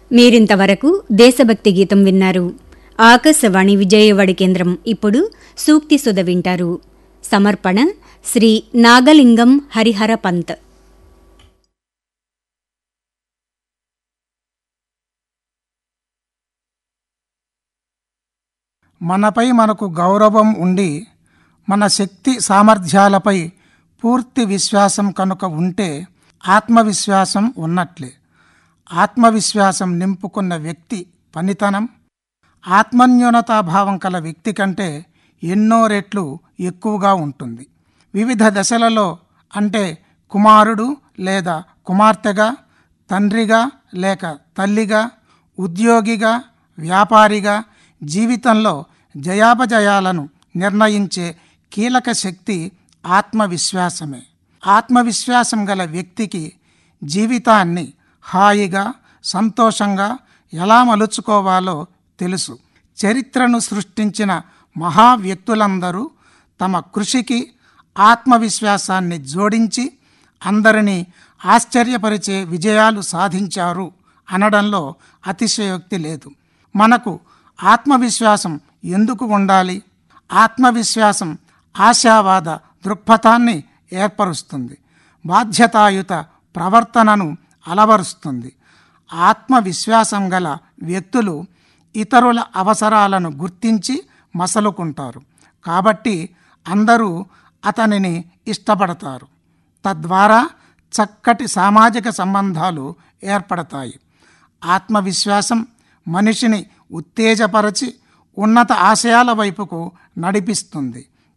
మీరింతవరకు దేశభక్తి గీతం విన్నారు ఆకాశవాణి విజయవాడ కేంద్రం ఇప్పుడు సూక్తి సుధ వింటారు సమర్పణ శ్రీ నాగలింగం హరిహర పంత్ మనపై మనకు గౌరవం ఉండి మన శక్తి సామర్థ్యాలపై పూర్తి విశ్వాసం కనుక ఉంటే ఆత్మవిశ్వాసం ఉన్నట్లే ఆత్మవిశ్వాసం నింపుకున్న వ్యక్తి పనితనం ఆత్మన్యూనతాభావం కల వ్యక్తి కంటే ఎన్నో రెట్లు ఎక్కువగా ఉంటుంది వివిధ దశలలో అంటే కుమారుడు లేదా కుమార్తెగా తండ్రిగా లేక తల్లిగా ఉద్యోగిగా వ్యాపారిగా జీవితంలో జయాపజయాలను నిర్ణయించే కీలక శక్తి ఆత్మవిశ్వాసమే ఆత్మవిశ్వాసం గల వ్యక్తికి జీవితాన్ని హాయిగా సంతోషంగా ఎలా మలుచుకోవాలో తెలుసు చరిత్రను సృష్టించిన మహా వ్యక్తులందరూ తమ కృషికి ఆత్మవిశ్వాసాన్ని జోడించి అందరినీ ఆశ్చర్యపరిచే విజయాలు సాధించారు అనడంలో అతిశయోక్తి లేదు మనకు ఆత్మవిశ్వాసం ఎందుకు ఉండాలి ఆత్మవిశ్వాసం ఆశావాద దృక్పథాన్ని ఏర్పరుస్తుంది బాధ్యతాయుత ప్రవర్తనను అలవరుస్తుంది ఆత్మవిశ్వాసం గల వ్యక్తులు ఇతరుల అవసరాలను గుర్తించి మసలుకుంటారు కాబట్టి అందరూ అతనిని ఇష్టపడతారు తద్వారా చక్కటి సామాజిక సంబంధాలు ఏర్పడతాయి ఆత్మవిశ్వాసం మనిషిని ఉత్తేజపరచి ఉన్నత ఆశయాల వైపుకు నడిపిస్తుంది